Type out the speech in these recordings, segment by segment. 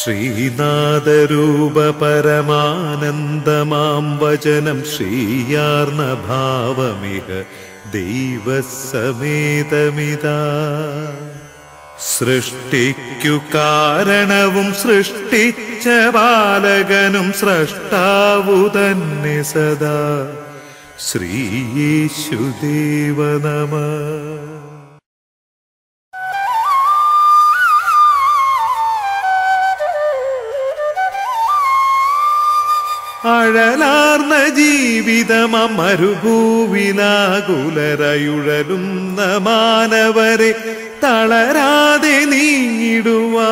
ശ്രീനാഥരൂപ പരമാനന്ദമാം വചനം ശ്രീയാർന്ന ഭാവമിക ദൈവസമേതമിതാ സൃഷ്ടിക്കു കാരണവും സൃഷ്ടിച്ച ബാലകനും സൃഷ്ടാവു തന്നെ സദാ ശ്രീയേശുദേവ നമ അഴലാർന്ന ജീവിതമാം മരുഭൂവിലാകുലരയുഴലുന്ന മാനവരെ തളരാതെ നീങ്ങിടുവാ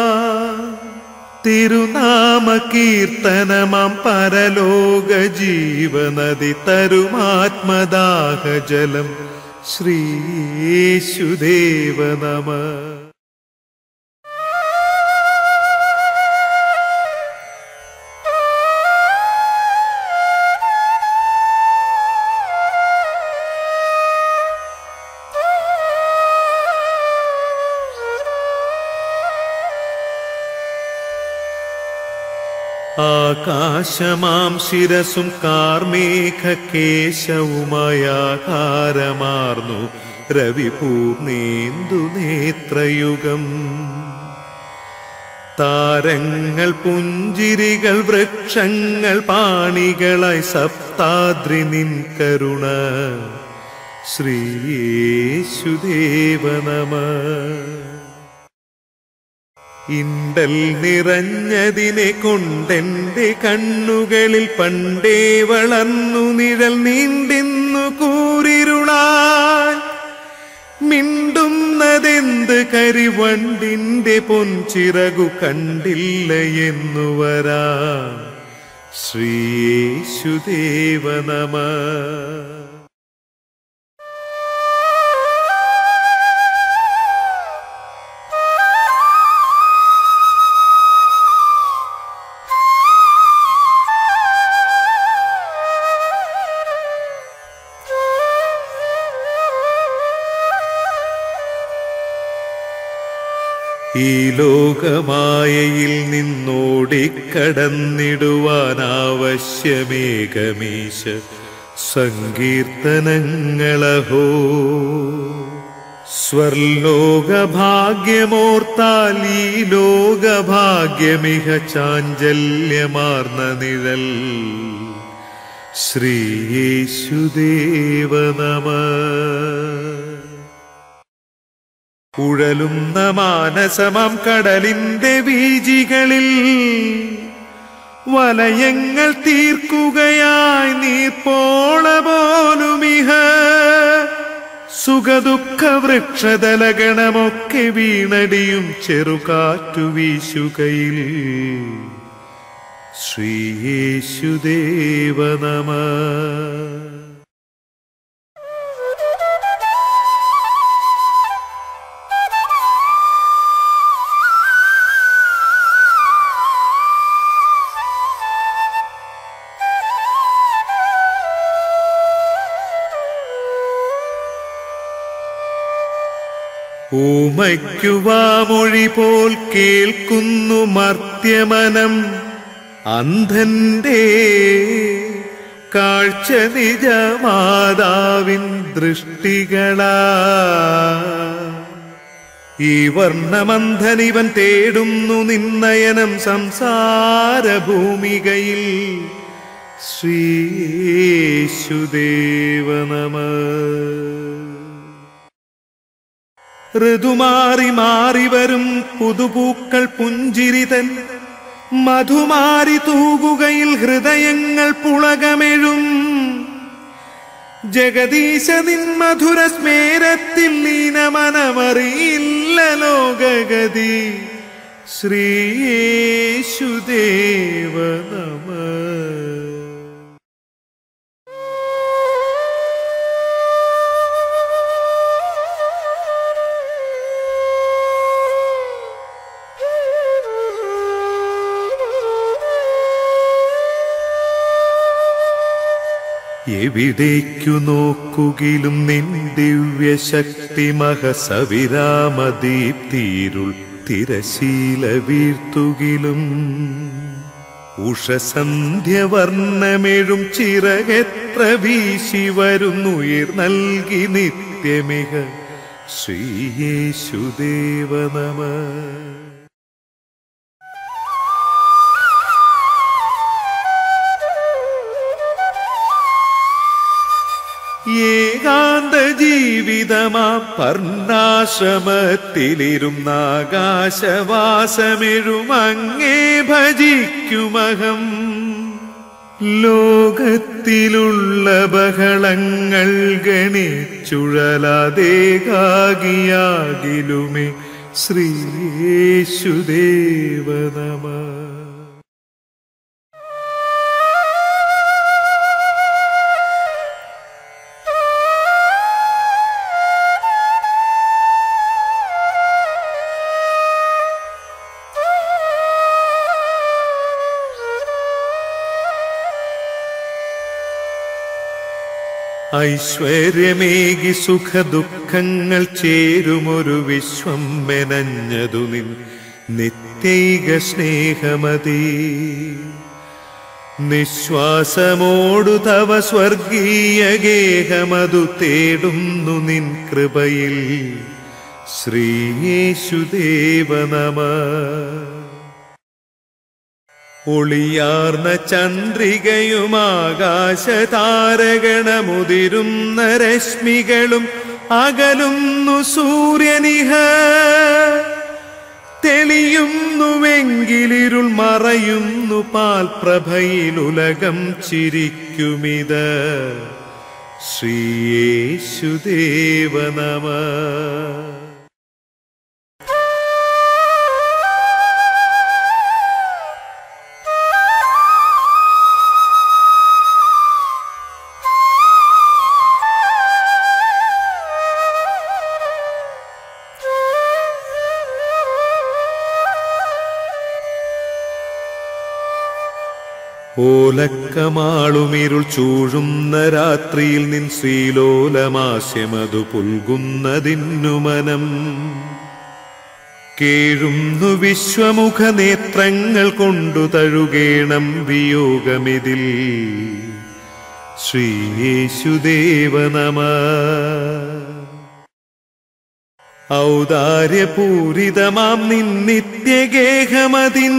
തിരുനാമ കീർത്തനമാം പരലോക ജീവനദി തരുമാത്മദാഹജലം ശ്രീയേശുദേവ നമ ആകാശമാം ശിരസും കാർമേഘ കേശവുമായാകാരമാർന്നു രവിപൂർണേന്ദു നേത്രയുഗം താരങ്ങൾ പുഞ്ചിരികൾ വൃക്ഷങ്ങൾ പാണികളായി സപ്താദ്രി നിൻ കരുണ ശ്രീയേശുദേവ നമ ഇണ്ടൽ നിറഞ്ഞതിനെ കൊണ്ടെന്റെ കണ്ണുകളിൽ പണ്ടേ വളർന്നു നിഴൽ നീണ്ടിന്നു കൂരിരുളാൻ മിണ്ടുന്നതെന്ത് കരിവണ്ടിന്റെ പൊൻചിറകു കണ്ടില്ല എന്നു വരാ ശ്രീയേശുദേവ നമ ഈ ലോകമായയിൽ നിന്നോടിക്കടന്നിടുവാൻ ആവശ്യമേകമീശ സങ്കീർത്തനങ്ങളഹോ സ്വർലോകഭാഗ്യമോർത്താൽ ഈ ലോകഭാഗ്യമിക ചാഞ്ചല്യമാർന്ന നിഴൽ ശ്രീയേശുദേവ നമ ഉഴലുന്ന മാനസമാം കടലിന്റെ വീജികളിൽ വലയങ്ങൾ തീർക്കുകയായി നീർപ്പോള പോലുമിഹ സുഖദുഃഖ വൃക്ഷതലഗണമൊക്കെ വീണടിയും ചെറുകാറ്റു വീശുകയിൽ ശ്രീയേശുദേവ നമ ഊമയ്ക്കുവാമൊഴി പോൽ കേൾക്കുന്നു മർത്യമനം അന്ധന്റെ കാഴ്ച നിജമാതാവിൻ ദൃഷ്ടികളാ ഈ വർണ്ണമന്ധനിവൻ തേടുന്നു നിന്നയനം സംസാര ഭൂമികയിൽ ശ്രീയേശുദേവ നമ ഋതുമാറി മാറി വരും പുതുപൂക്കൾ പുഞ്ചിരിതൻ മധുമാരി തൂകുകയിൽ ഹൃദയങ്ങൾ പുളകമെഴും ജഗദീശ നിൻ മധുര സ്മേരത്തിൽ ലീനമനമറിയില്ല ലോകഗതി ശ്രീയേശുദേവ നമ എവിടേക്കു നോക്കുകിലും നിൻ ദിവ്യശക്തി മഹസവിരാമദീപ്തിരുൾ തിരശീല വീഴ്ത്തുകിലും ഉഷസന്ധ്യവർണ്ണമെഴും ചിറകെത്ര വീശി വരുന്നുയിർ നൽകി നിത്യമിക ശ്രീയേശുദേവ നമ ഏകാന്ത ജീവിതമാ പർണാശ്രമത്തിലിരുന്ന ആകാശവാസമെഴും അങ്ങേ ഭജിക്കുമഹം ലോകത്തിലുള്ള ബഹളങ്ങൾ ഗണിച്ചുഴലാതേകാകിയാകിലുമേ ശ്രീയേശുദേവ നമ ഐശ്വര്യമേകി സുഖദുഃഖങ്ങൾ ചേരുമൊരു വിശ്വം മെനഞ്ഞതു നിൻ നിത്യൈക സ്നേഹമതി നിശ്വാസമോടു തവ സ്വർഗീയ ഗേഹമതു തേടുന്നു നിൻ കൃപയിൽ ശ്രീയേശുദേവ നമ ഒളിയാർന്ന ചന്ദ്രികയുമാകാശതാരകണമുതിരുന്ന രശ്മികളും അകലുന്നു സൂര്യനിഹ തെളിയുന്നുവെങ്കിലിരുൾ മറയുന്നു പാൽപ്രഭയിലുലകം ചിരിക്കുമിത് ശ്രീയേശുദേവ നമ ഓലക്കമാളുമിരുൾ ചൂഴുന്ന രാത്രിയിൽ നിൻ ശ്രീലോലമാസ്യമതു പുൽകുന്നതിന്നു മനം കേഴുന്നു വിശ്വമുഖ നേത്രങ്ങൾ കൊണ്ടു തഴുകേണം വിയോഗമിതിൽ ശ്രീയേശുദേവ നമ ഔദാര്യപൂരിതമാം നിൻ നിത്യഗേഹമതിൻ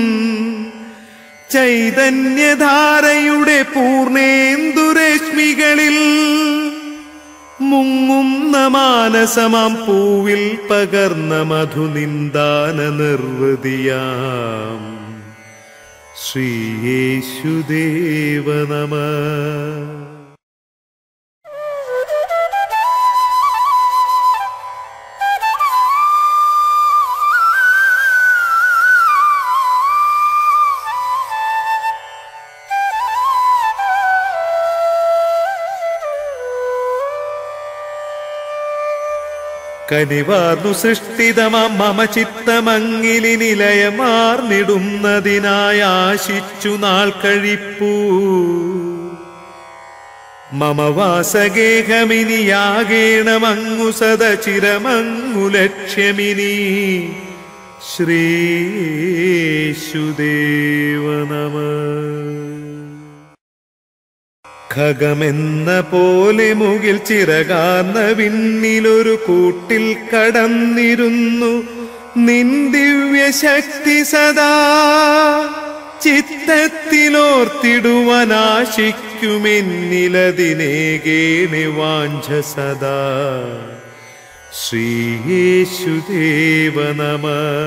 ചൈതന്യധാരയുടെ പൂർണേന്ദുരശ്മികളിൽ മുങ്ങുന്ന മാനസമാം പൂവിൽ പകർന്ന മധുനിന്ദാന നിർവൃതിയാം ശ്രീയേശുദേവ നമ കനിവാർന്നു സൃഷ്ടിതമാം മമ ചിത്തമങ്ങിലി നിലയമാർന്നിടുന്നതിനായി ആശിച്ചു നാൾ കഴിപ്പൂ മമ വാസഗേഹമിനിയാകേണമങ്ങു സദചിരമങ്ങു ലക്ഷ്യമിനി ശ്രീയേശുദേവ നമ ഖഗമെന്ന പോലെ മുകിൽ ചിറകാർന്ന വിണ്ണിലൊരു കൂട്ടിൽ കടന്നിരുന്നു നിൻ ദിവ്യശക്തി സദാ ചിത്തത്തിലോർത്തിടുവാനാശിക്കുമെന്നിലതിനേകേണി വാഞ്ച സദാ ശ്രീയേശുദേവ നമ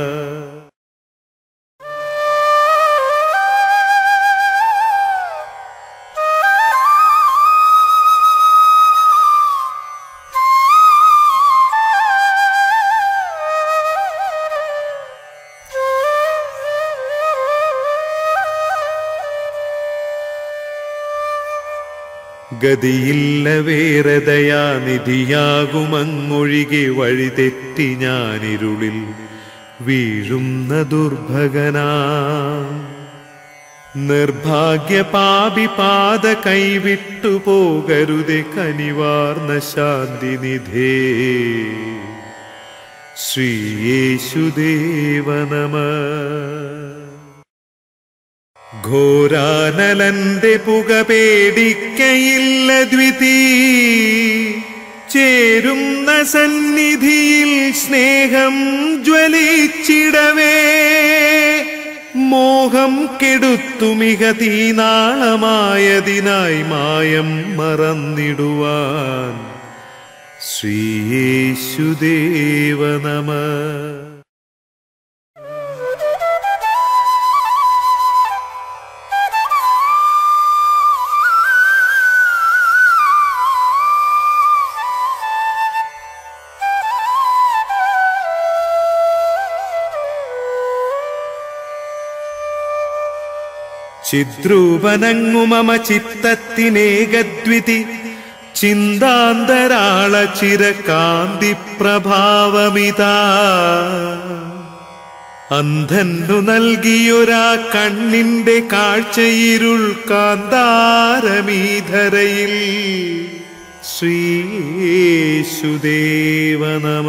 ഗതിയില്ല വേറെ ദയാനിധിയാകുമങ്ങൊഴികെ വഴിതെറ്റി ഞാനിരുളിൽ വീഴുന്ന ദുർഭഗനാ നിർഭാഗ്യ പാപി പാത കൈവിട്ടു പോകരുതെ കനിവാർന്ന ശാന്തിനിധേ ശ്രീയേശുദേവ നമ ഘോരാനലന്റെ പുക പേടിക്കയില്ല ദ്വിതി ചേരുന്ന സന്നിധിയിൽ സ്നേഹം ജ്വലിച്ചിടവേ മോഹം കെടുത്തുമിക തീനാളമായതിനായി മായം മറന്നിടുവാൻ ശ്രീയേശുദേവ നമ ചിദ്രൂപനങ്ങുമമ ചിത്തത്തിനേകദ്വിതി ചിന്താന്തരാള ചിരകാന്തി പ്രഭാവമിതാ അന്ധന്നു നൽകിയൊരാ കണ്ണിന്റെ കാഴ്ചയിരുൾ കാന്താരമീധരയിൽ ശ്രീയേശുദേവ നമ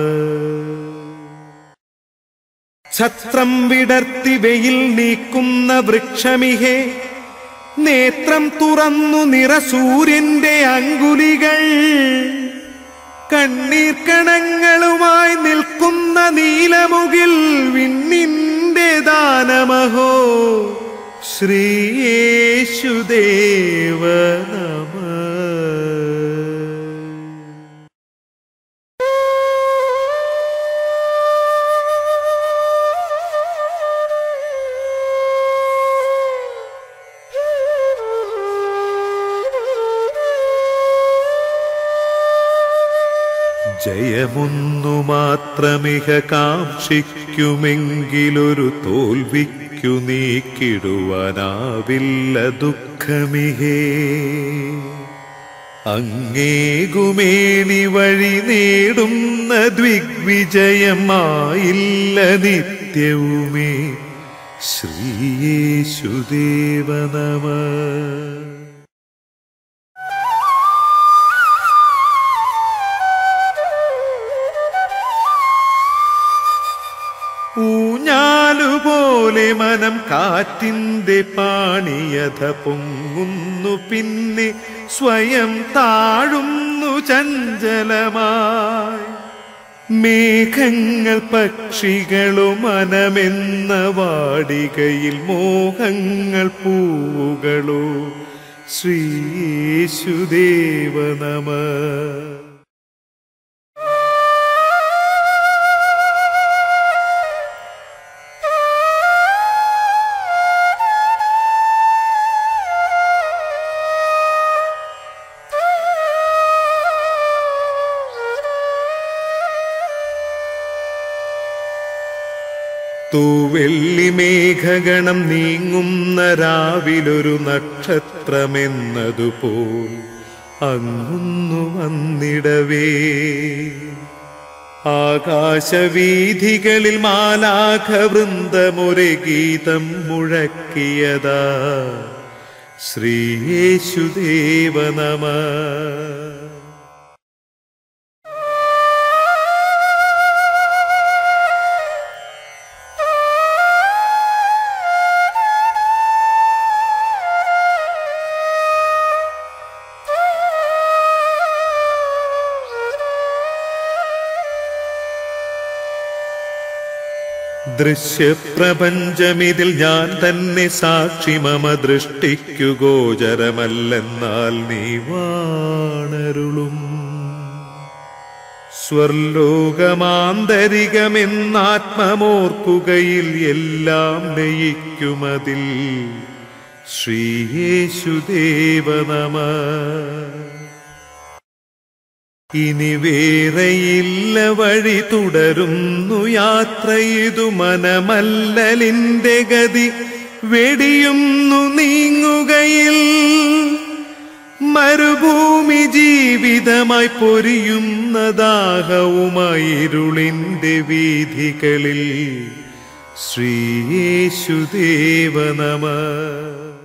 ഛത്രം വിടർത്തി വെയിൽ നീക്കുന്ന വൃക്ഷമിഹേ നേത്രം തുറന്നു നിറസൂര്യന്റെ അങ്കുലികൾ കണ്ണീർ കണങ്ങളുമായി നിൽക്കുന്ന നീലമുകിൽ വിണ്ണിന്റെ ദാനമഹോ ശ്രീയേശുദേവ നമ ജയമൊന്നു മാത്രമിക കാക്ഷിക്കുമെങ്കിലൊരു തോൽവിക്കു നീക്കിടുവാനാവില്ല ദുഃഖമിഹേ അങ്ങേകുമേണി വഴി നേടുന്ന ദ്വിഗ്വിജയമായില്ല നിത്യവുമേ ശ്രീയേശുദേവ നമ ഊഞ്ഞാലുപോലെ മനം കാറ്റിന്റെ പാണിയത പൊങ്ങുന്നു പിന്നെ സ്വയം താഴുന്നു ചഞ്ചലമായി മേഘങ്ങൾ പക്ഷികളോ മനമെന്ന വാടികയിൽ മോഹങ്ങൾ പൂവുകളോ ശ്രീയേശുദേവ നമ തൂവെള്ളി മേഘഗണം നീങ്ങുന്ന രാവിലൊരു നക്ഷത്രമെന്നതുപോൽ അങ്ങുന്നു വന്നിടവേ ആകാശവീഥികളിൽ മാലാഖവൃന്ദമൊരു ഗീതം മുഴക്കിയതാ ശ്രീയേശുദേവ നമ ദൃശ്യപ്രപഞ്ചമിതിൽ ഞാൻ തന്നെ സാക്ഷി മമ ദൃഷ്ടിക്കു ഗോചരമല്ലെന്നാൽ നീ വാണരുളും സ്വർലോകമാന്തരികമെന്നാത്മമോർക്കുകയിൽ എല്ലാം ലയിക്കുമതിൽ ശ്രീയേശുദേവ നമ ഇനി വേറെയില്ല വഴി തുടരുന്നു യാത്ര ഇതു മനമല്ലലിന്റെ ഗതി വെടിയുന്നു നീങ്ങുകയിൽ മരുഭൂമി ജീവിതമായി പൊരിയുന്ന ദാഹവുമായി ഇരുളിന്റെ വീഥികളിൽ ശ്രീയേശുദേവ നമ